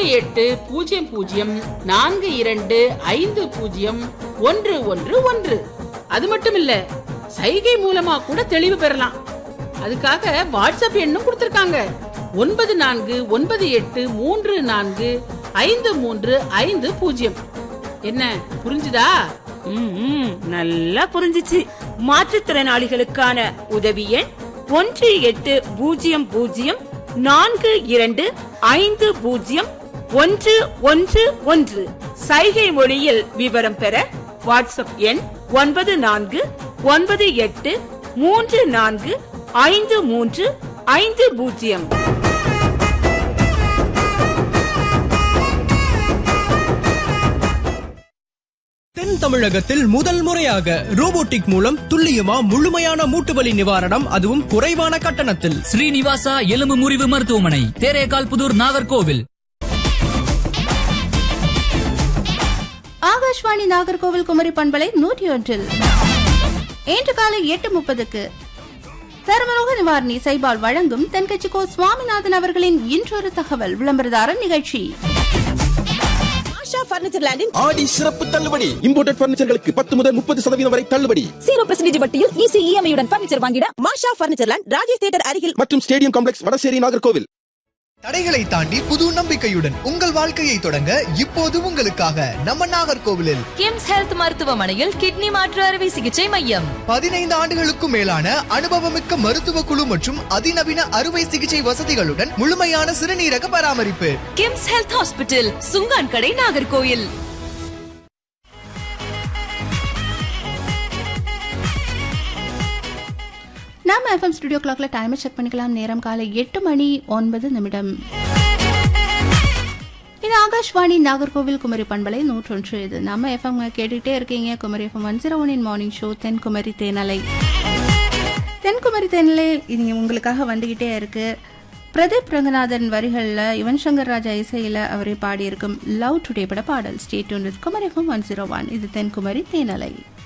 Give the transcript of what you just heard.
எட்டு பூஜ்ஜியம் பூஜ்ஜியம் நான்கு இரண்டு ஐந்து பூஜ்ஜியம் ஒன்று ஒன்று ஒன்று அது மட்டும் இல்ல சைகை மூலமா கூட தெளிவு பெறலாம் அதுக்காக வாட்ஸ்அப் எண்ணும் கொடுத்திருக்காங்க ஒன்பது நான்கு ஒன்பது எட்டு மூன்று நான்கு ஐந்து மூன்று ஐந்து பூஜ்ஜியம் என்ன புரிஞ்சுதா ம், ம், நல்லா புரிஞ்சுச்சு மாற்றுத்திறனாளிகளுக்கான உதவி எண் ஒன்று எட்டு பூஜ்ஜியம் பூஜ்ஜியம் நான்கு இரண்டு ஐந்து பூஜ்ஜியம் ஒன்று ஒன்று ஒன்று சைகை மொழியில் விவரம் பெற வாட்ஸ்அப் எண் ஒன்பது நான்கு ஒன்பது எட்டு மூன்று நான்கு ஐந்து மூன்று ஐந்து பூஜ்ஜியம் தென் தமிழகத்தில் முதல் முறையாக ரோபோட்டிக் மூலம் துல்லியமா முழுமையான மூட்டுவலி நிவாரணம் அதுவும் குறைவான கட்டணத்தில் ஸ்ரீனிவாசா எலும்பு முறிவு மருத்துவமனை தேரேகால் புதூர் நாகர்கோவில் ஆகாஷ்வாணி நாகர்கோவில் குமரி பண்பலை நூற்றி ஒன்றில் இன்று காலை எட்டு முப்பதுக்கு தர்மரோக நிவாரணி சைபால் வழங்கும் தென்கட்சிக்கோ சுவாமிநாதன் அவர்களின் இன்றொரு தகவல் விளம்பரதாரர் நிகழ்ச்சி ஆஷா பர்னிச்சர் லேண்டின் ஆடி சிறப்பு தள்ளுபடி இம்போர்ட்டட் பர்னிச்சர்களுக்கு பத்து முதல் முப்பது சதவீதம் வரை தள்ளுபடி ஜீரோ பர்சன்டேஜ் வட்டியில் ஈஸி இஎம்ஐயுடன் பர்னிச்சர் வாங்கிட Masha furniture land Rajesh theatre அருகில் மற்றும் ஸ்டேடியம் காம்ப்ளெக்ஸ் வடசேரி நாகர்கோவில் தடைகளை தாண்டி புது நம்பிக்கையுடன் உங்கள் வாழ்க்கையை தொடங்க இப்போது உங்களுக்காக நம்ம நாகர்கோவிலில் கிம்ஸ் ஹெல்த் மருத்துவமனையில் கிட்னி மாற்று அறுவை சிகிச்சை மையம் பதினைந்து ஆண்டுகளுக்கும் மேலான அனுபவமிக்க மருத்துவ குழு மற்றும் அதிநவீன அறுவை சிகிச்சை வசதிகளுடன் முழுமையான சிறுநீரக பராமரிப்பு கிம்ஸ் ஹெல்த் ஹாஸ்பிட்டல் சுங்கான் கடை நாகர்கோயில் நாம எஃப்எம் ஸ்டுடியோ கிளாக்ல டைமை செக் பண்ணிக்கலாம் நேரம் காலை எட்டு மணி ஒன்பது நிமிடம் இது ஆகாஷ்வாணி நாகர்கோவில் குமரி பண்பலை நூற்றொன்று இது நம்ம எஃப்எம் கேட்டுக்கிட்டே இருக்கீங்க Kumari FM one zero one in morning show தென்குமரி தேனலை தென்குமரி தேனலை இது உங்களுக்காக வந்துகிட்டே இருக்கு பிரதீப் ரங்கநாதன் வரிகளில் யுவன் சங்கர் ராஜா இசையில் அவரே பாடியிருக்கும் லவ் டுடே பட பாடல் stayed with Kumari FM one zero one இது தென்குமரி தேனலை